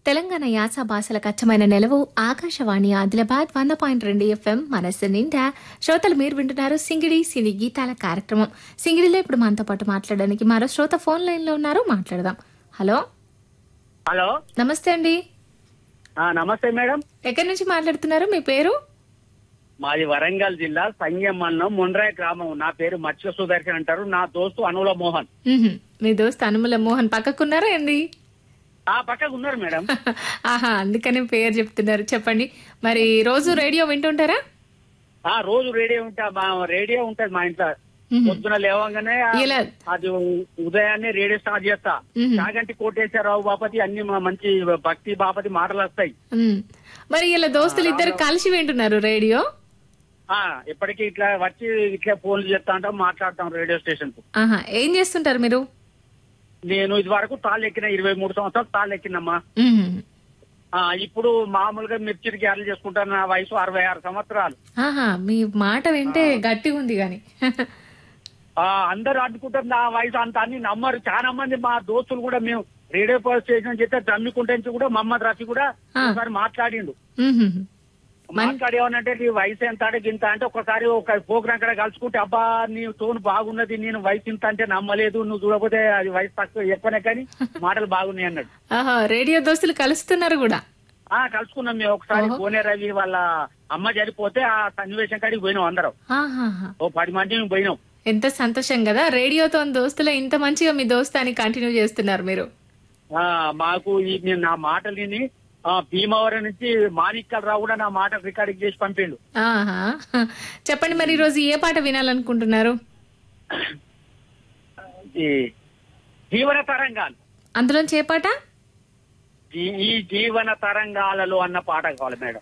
తెలంగాణ యాస భాషలకు అచ్చమైన నెలవు ఆకాశవాణి ఆదిలాబాద్ వంద పాయింట్ రెండు ఎఫ్ఎం మనస్సు నిండా శ్రోతలు మీరు వింటున్నారు సింగిడి సినీ గీతాల కార్యక్రమం సింగిడిలో ఇప్పుడు మనతో పాటు మాట్లాడడానికి మరో శ్రోత ఫోన్ లైన్ లో ఉన్నారు మాట్లాడదాం హలో హలో నమస్తే అండి ఆ, నమస్తే మేడం ఎక్కడి నుంచి మాట్లాడుతున్నారు మీ పేరు మాది వరంగల్ జిల్లా సంగం మండలం ముండ్రాయ్ గ్రామం నా పేరు మత్స్య సుదర్శన్ అంటారు నా దోస్తు అనుల మోహన్ మ్హూ. మీ దోస్త్ అనుముల మోహన్ పక్కకున్నారా ఏంది ఆ పక్కకు ఉన్నారు మేడం ఆహా అందుకని పేరు చెప్తున్నారు చెప్పండి మరి రోజు రేడియో వింటుంటారా ఆ రోజు రేడియో ఉంటా మా రేడియో ఉంటది మా ఇంట్లో మ్హూ. పొద్దున లేవగానే ఆ- ఇలా అది ఉదయాన్నే రేడియో స్టార్ట్ చేస్తా మ్హూ. కాగంటి కోటేశ్వరరావు బాపతి అన్ని మా మంచి భక్తి బాపతి మాటలు వస్తాయి మ్. మరి ఇలా దోస్తులు ఇద్దరు కలిసి వింటున్నారు రేడియో ఆ ఎప్పటికీ ఇట్లా వచ్చి ఇట్లా ఫోన్లు చేస్తా ఉంటాం మాట్లాడతాం రేడియో స్టేషన్ కు ఆహా ఏం చేస్తుంటారు మీరు నేను ఇది వరకు తాళ్ళు ఎక్కిన ఇరవై మూడు సంవత్సరాలు తాళ్ళు ఎక్కినమ్మా మ్మ్. ఆ ఇప్పుడు మామూలుగా మిర్చికి గ్యారెలు చేసుకుంటాను నా వయసు అరవై ఆరు సంవత్సరాలు ఆహా మీ మాట వింటే గట్టిగా ఉంది గాని ఆ అందరు అనుకుంటారు నా వయసు అంత అని నమ్మరు చాలా మంది మా దోస్తులు కూడా మేము రేడియో పోలీస్ స్టేషన్ చేస్తే దమ్మికుంటే నుంచి కూడా మహమ్మద్ రఫీ కూడా ఆ. ఒకసారి మాట్లాడిండు మ్మ్. మాట్లాడేమనంటే నీ వయసు ఎంత అంటే గింత అంటే ఒకసారి ఒక ప్రోగ్రాం కూడా కలుసుకుంటే అబ్బా నీ టోన్ బాగున్నది నేను వయసు ఇంత అంటే నమ్మలేదు నువ్వు చూడకపోతే అది వయసు తక్కువ ఎక్కువనే కానీ మాటలు బాగున్నాయి అన్నాడు ఆహా రేడియో దోస్తులు కలుస్తున్నారు కూడా ఆ కలుసుకున్నాం మేము ఒకసారి కోనే రవి వాళ్ళ అమ్మ చనిపోతే ఆ సన్నివేశం కాడికి పోయినాం అందరం ఆహాహా. ఓ పది మంది మేము పోయినాం ఎంత సంతోషం కదా రేడియోతో దోస్తులు ఇంత మంచిగా మీ దోస్తాన్ని కంటిన్యూ చేస్తున్నారు మీరు ఆ మాకు ఈ నేను నా మాటలు విని ఆ, భీమవరం నుంచి మాణిక్యాలరావు కూడా నా మాట రికార్డింగ్ చేసి పంపిండు ఆహా చెప్పండి మరి ఈ రోజు ఏ పాట వినాలనుకుంటున్నారు ఈ జీవన తరంగాలు అందులోంచి ఏ పాట ఈ- ఈ జీవన తరంగాలలో అన్న పాట కావాలి మేడం